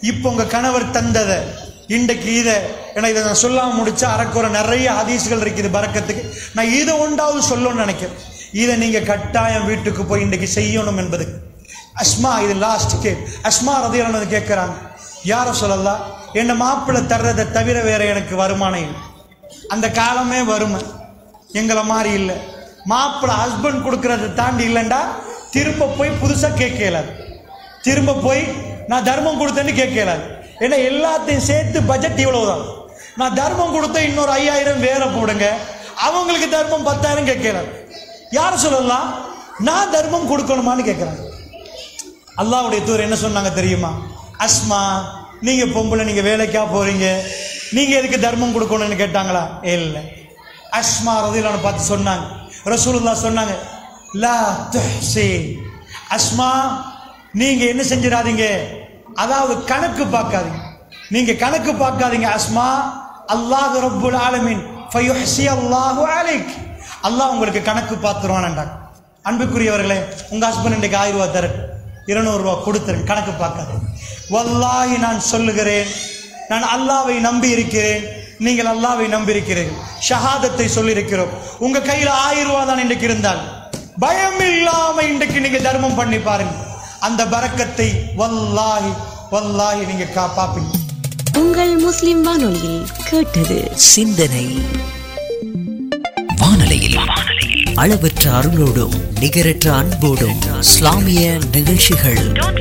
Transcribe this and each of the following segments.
இப்போ உங்க கணவர் தந்ததை இன்றைக்கு இதை ஏன்னா இதை நான் சொல்லாம முடிச்சா அறக்குறை நிறைய ஹதீஸ்கள் இருக்குது பறக்கத்துக்கு நான் இதை ஒன்றாவது சொல்லணும்னு நினைக்கிறேன் இதை நீங்க கட்டாயம் வீட்டுக்கு போய் இன்றைக்கு செய்யணும் என்பது அஸ்மா இது லாஸ்ட் கே அஸ்மா ரதியானது கேட்குறாங்க யார சொல்லலாம் என்ன மாப்பிள்ளை தர்றதை தவிர வேற எனக்கு வருமானம் இல்லை அந்த காலமே வறுமை எங்களை மாதிரி இல்லை மாப்பிள்ளை ஹஸ்பண்ட் கொடுக்கறத தாண்டி இல்லைண்டா திரும்ப போய் புதுசாக கேட்கலாது திரும்ப போய் நான் தர்மம் கொடுத்தேன்னு கேட்கலாது ஏன்னா எல்லாத்தையும் சேர்த்து பட்ஜெட் இவ்வளவுதான் நான் தர்மம் கொடுத்த இன்னொரு ஐயாயிரம் வேற போடுங்க அவங்களுக்கு தர்மம் பத்தாயிரம் கேட்கலாது யார் சொல்லலாம் நான் தர்மம் கொடுக்கணுமான்னு கேட்குறாங்க அல்லாவுடைய தூர் என்ன சொன்னாங்க தெரியுமா அஸ்மா நீங்க பொம்பளை நீங்க வேலைக்கா போறீங்க நீங்க எதுக்கு தர்மம் கொடுக்கணும்னு கேட்டாங்களா இல்லை அஸ்மா ரதிலான பார்த்து சொன்னாங்க ரசூலுல்லா சொன்னாங்க லா துஹ்சி அஸ்மா நீங்க என்ன செஞ்சிடாதீங்க அதாவது கணக்கு பார்க்காதீங்க நீங்க கணக்கு பார்க்காதீங்க அஸ்மா அல்லாஹ் ரப்புல் ஆலமீன் ஃபயுஹ்சி அல்லாஹு அலைக் அல்லாஹ் உங்களுக்கு கணக்கு பார்த்துருவான்டாங்க அன்புக்குரியவர்களே உங்க ஹஸ்பண்ட் இன்றைக்கு ஆயிரம் ரூபா தர இருநூறுவா கொடுத்துருங்க கணக்கு பார்க்காது வல்லாஹி நான் சொல்லுகிறேன் நான் அல்லாவை நம்பி இருக்கிறேன் நீங்கள் அல்லாவை நம்பி இருக்கிறீர்கள் ஷஹாதத்தை சொல்லியிருக்கிறோம் உங்க கையில் ஆயிரம் ரூபா தான் இன்றைக்கு இருந்தால் பயம் இல்லாம இன்றைக்கு நீங்க தர்மம் பண்ணி பாருங்க அந்த பரக்கத்தை வல்லாஹி வல்லாஹி நீங்க கா பாப்பீங்க உங்கள் முஸ்லிம் வானொலியில் கேட்டது சிந்தனை வானலையில் அளவற்ற அருளோடும் நிகரற்ற அன்போடும் இஸ்லாமிய நிகழ்ச்சிகள்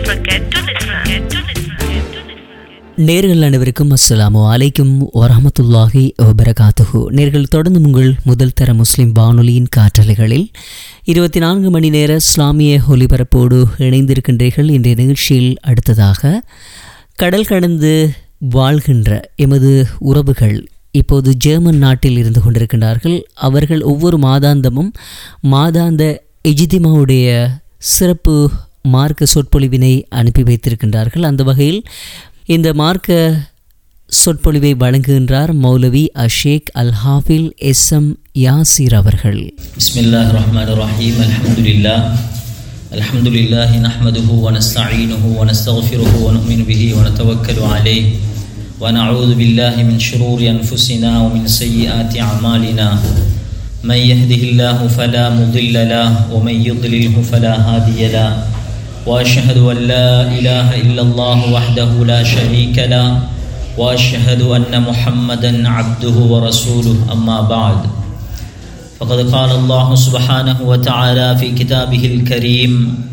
நேர்கள் அனைவருக்கும் அஸ்ஸலாமு அலைக்கும் வரஹமத்துல்லாஹி வபரகாத்துஹு நேர்கள் தொடர்ந்து உங்கள் முதல் தர முஸ்லிம் வானொலியின் காற்றலைகளில் இருபத்தி நான்கு மணி நேர இஸ்லாமிய ஒலிபரப்போடு இணைந்திருக்கின்றீர்கள் இன்றைய நிகழ்ச்சியில் அடுத்ததாக கடல் கடந்து வாழ்கின்ற எமது உறவுகள் இப்போது ஜெர்மன் நாட்டில் இருந்து கொண்டிருக்கின்றார்கள் அவர்கள் ஒவ்வொரு மாதாந்தமும் மாதாந்த எஜிதிமாவுடைய சிறப்பு மார்க்க சொற்பொழிவினை அனுப்பி வைத்திருக்கின்றார்கள் அந்த வகையில் இந்த மார்க்க சொற்பொழிவை வழங்குகின்றார் மௌலவி அஷேக் அல் ஹாஃபில் எஸ் எம் யாசிர் அவர்கள் بسم الله الرحمن الرحيم الحمد لله الحمد لله نحمده ونستعينه ونستغفره ونؤمن به ونتوكل عليه ونعوذ بالله من شرور أنفسنا ومن سيئات أعمالنا من يهده الله فلا مضل له ومن يضلله فلا هادي له وأشهد أن لا إله إلا الله وحده لا شريك له وأشهد أن محمدا عبده ورسوله أما بعد فقد قال الله سبحانه وتعالى في كتابه الكريم